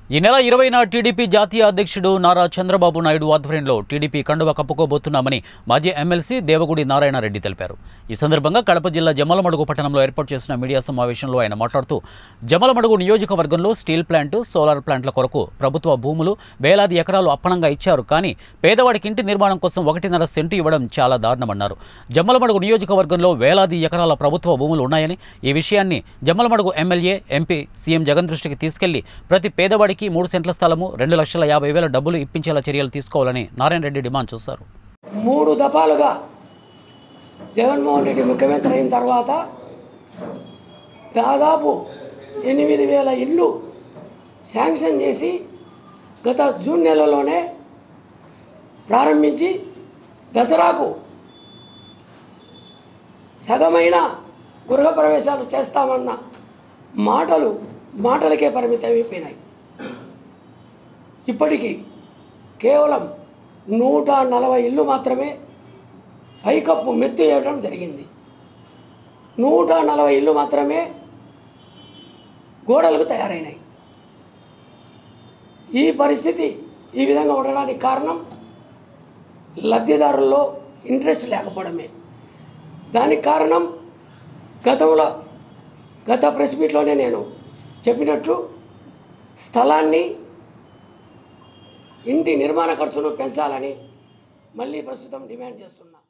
ఈ నెల ఇరవైన టీడీపీ జాతీయ అధ్యక్షుడు నారా చంద్రబాబు నాయుడు ఆధ్వర్యంలో టీడీపీ కండువ కప్పుకోబోతున్నామని మాజీ ఎమ్మెల్సీ దేవగుడి నారాయణరెడ్డి తెలిపారు ఈ సందర్భంగా కడప జిల్లా జమ్మలమడుగు పట్టణంలో ఏర్పాటు చేసిన మీడియా సమావేశంలో ఆయన మాట్లాడుతూ జమ్మలమడుగు నియోజకవర్గంలో స్టీల్ ప్లాంట్ సోలార్ ప్లాంట్ల కొరకు ప్రభుత్వ భూములు వేలాది ఎకరాలు అప్పనంగా ఇచ్చారు కానీ పేదవాడికి ఇంటి నిర్మాణం కోసం ఒకటిన్నర సెంటు ఇవ్వడం చాలా దారుణమన్నారు జమ్మలమడుగు నియోజకవర్గంలో వేలాది ఎకరాల ప్రభుత్వ భూములు ఉన్నాయని ఈ విషయాన్ని Jammalamadugu MLA MP CM Jagan దృష్టికి తీసుకెళ్లి ప్రతి పేదవాడికి మూడు సెంట్ల స్థలము రెండు లక్షల యాభై వేల డబ్బులు ఇప్పించేలా చర్యలు తీసుకోవాలని నారాయణ రెడ్డి డిమాండ్ చేశారు మూడు దఫాలుగా జగన్మోహన్ రెడ్డి ముఖ్యమంత్రి అయిన తర్వాత దాదాపు ఎనిమిది వేల ఇళ్ళు శాంక్షన్ చేసి గత జూన్ నెలలోనే ప్రారంభించి దసరాకు సగమైన గృహప్రవేశాలు చేస్తామన్న మాటలు మాటలకే పరిమితమైపోయినాయి ఇప్పటికీ కేవలం నూట నలభై ఇల్లు మాత్రమే పైకప్పు మెత్తు వేయడం జరిగింది నూట నలభై ఇల్లు మాత్రమే గోడలకు తయారైనాయి ఈ పరిస్థితి ఈ విధంగా ఉండడానికి కారణం లబ్ధిదారుల్లో ఇంట్రెస్ట్ లేకపోవడమే దానికి కారణం గతంలో గత ప్రెస్ మీట్లోనే నేను చెప్పినట్లు స్థలాన్ని ఇంటి నిర్మాణ ఖర్చును పెంచాలని మళ్ళీ ప్రస్తుతం డిమాండ్ చేస్తున్నా